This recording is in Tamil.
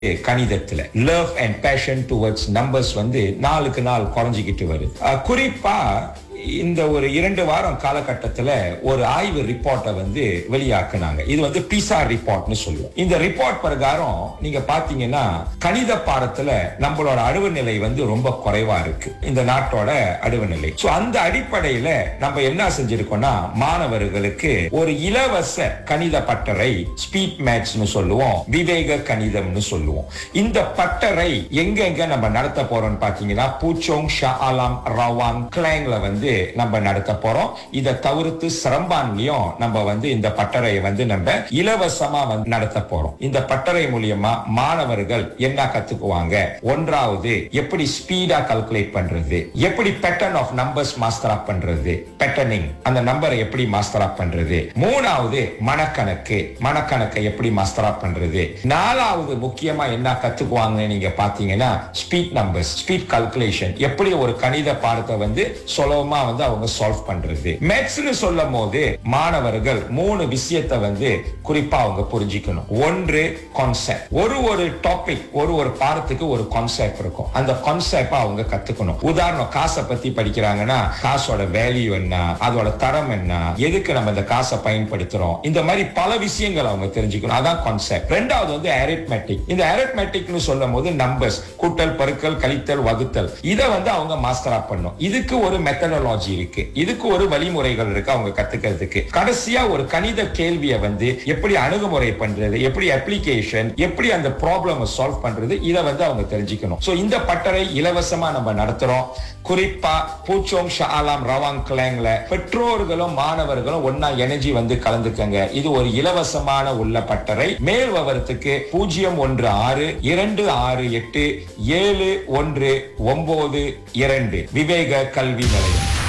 கணிதத்துல love and passion towards numbers வந்து நாளுக்கு நாள் குறைஞ்சிக்கிட்டு வருது அஹ் குறிப்பா இந்த ஒரு இரண்டு வாரம் காலகட்டத்துல ஒரு ஆய்வு ரிப்போர்ட்டை வந்து வெளியாக்குனாங்க இது வந்து பிசா ரிப்போர்ட்னு சொல்லுவோம் இந்த ரிப்போர்ட் பிரகாரம் நீங்க பாத்தீங்கன்னா கணித பாடத்துல நம்மளோட அழுவு நிலை வந்து ரொம்ப குறைவா இருக்கு இந்த நாட்டோட அழுவு நிலை சோ அந்த அடிப்படையில நம்ம என்ன செஞ்சிருக்கோம்னா மாணவர்களுக்கு ஒரு இலவச கணித பட்டறை ஸ்பீட் மேட்ச்னு சொல்லுவோம் விவேக கணிதம்னு சொல்லுவோம் இந்த பட்டறை எங்க எங்க நம்ம நடத்த போறோம்னு பாத்தீங்கன்னா பூச்சோங் ஷா ஆலாம் ரவாங் கிளாங்ல வந்து நம்ம நடத்த போறோம் இதை தவிர்த்து சிரம்பான்லயும் நம்ம வந்து இந்த பட்டறையை வந்து நம்ம இலவசமா வந்து நடத்த போறோம் இந்த பட்டறை மூலியமா மாணவர்கள் என்ன கத்துக்குவாங்க ஒன்றாவது எப்படி ஸ்பீடா கால்குலேட் பண்றது எப்படி பேட்டர்ன் ஆஃப் நம்பர்ஸ் மாஸ்டர் ஆப் பண்றது பேட்டர்னிங் அந்த நம்பரை எப்படி மாஸ்டர் ஆப் பண்றது மூணாவது மனக்கணக்கு மனக்கணக்கை எப்படி மாஸ்டர் ஆப் பண்றது நாலாவது முக்கியமா என்ன கத்துக்குவாங்கன்னு நீங்க பாத்தீங்கன்னா ஸ்பீட் நம்பர்ஸ் ஸ்பீட் கால்குலேஷன் எப்படி ஒரு கணித பாடத்தை வந்து சுலபமா வந்து அவங்க சால்வ் பண்றது மேத்ஸ்னு சொல்லும் போது மாணவர்கள் மூணு விஷயத்தை வந்து குறிப்பா அவங்க புரிஞ்சுக்கணும் ஒன்று கான்செப்ட் ஒரு ஒரு டாபிக் ஒரு ஒரு பாடத்துக்கு ஒரு கான்செப்ட் இருக்கும் அந்த கான்செப்ட் அவங்க கத்துக்கணும் உதாரணம் காசை பத்தி படிக்கிறாங்கன்னா காசோட வேல்யூ என்ன அதோட தரம் என்ன எதுக்கு நம்ம இந்த காசை பயன்படுத்துறோம் இந்த மாதிரி பல விஷயங்கள் அவங்க தெரிஞ்சுக்கணும் அதான் கான்செப்ட் ரெண்டாவது வந்து arithmetic இந்த arithmeticனு சொல்லும் போது நம்பர்ஸ் கூட்டல் பெருக்கல் கழித்தல் வகுத்தல் இதை வந்து அவங்க மாஸ்டர் ஆப் பண்ணும் இதுக்கு ஒரு மெத்தடாலஜி இருக்கு இதுக்கு ஒரு வழிமுறைகள் இருக்கு அவங்க கத்துக்கிறதுக்கு கடைசியா ஒரு கணித கேள்வியை வந்து எப்படி அணுகுமுறை பண்றது எப்படி அப்ளிகேஷன் எப்படி அந்த ப்ராப்ளம் சால்வ் பண்றது இதை வந்து அவங்க தெரிஞ்சுக்கணும் சோ இந்த பட்டறை இலவசமா நம்ம நடத்துறோம் குறிப்பா பூச்சோங் ஷாலாம் ரவாங் கிளாங்ல பெற்றோர்களும் மாணவர்களும் ஒன்னா எனர்ஜி வந்து கலந்துக்கங்க இது ஒரு இலவசமான உள்ள பட்டறை மேல் விவரத்துக்கு பூஜ்ஜியம் ஒன்று ஆறு இரண்டு ஆறு எட்டு ஏழு ஒன்று ஒன்பது இரண்டு விவேக கல்வி நிலையம்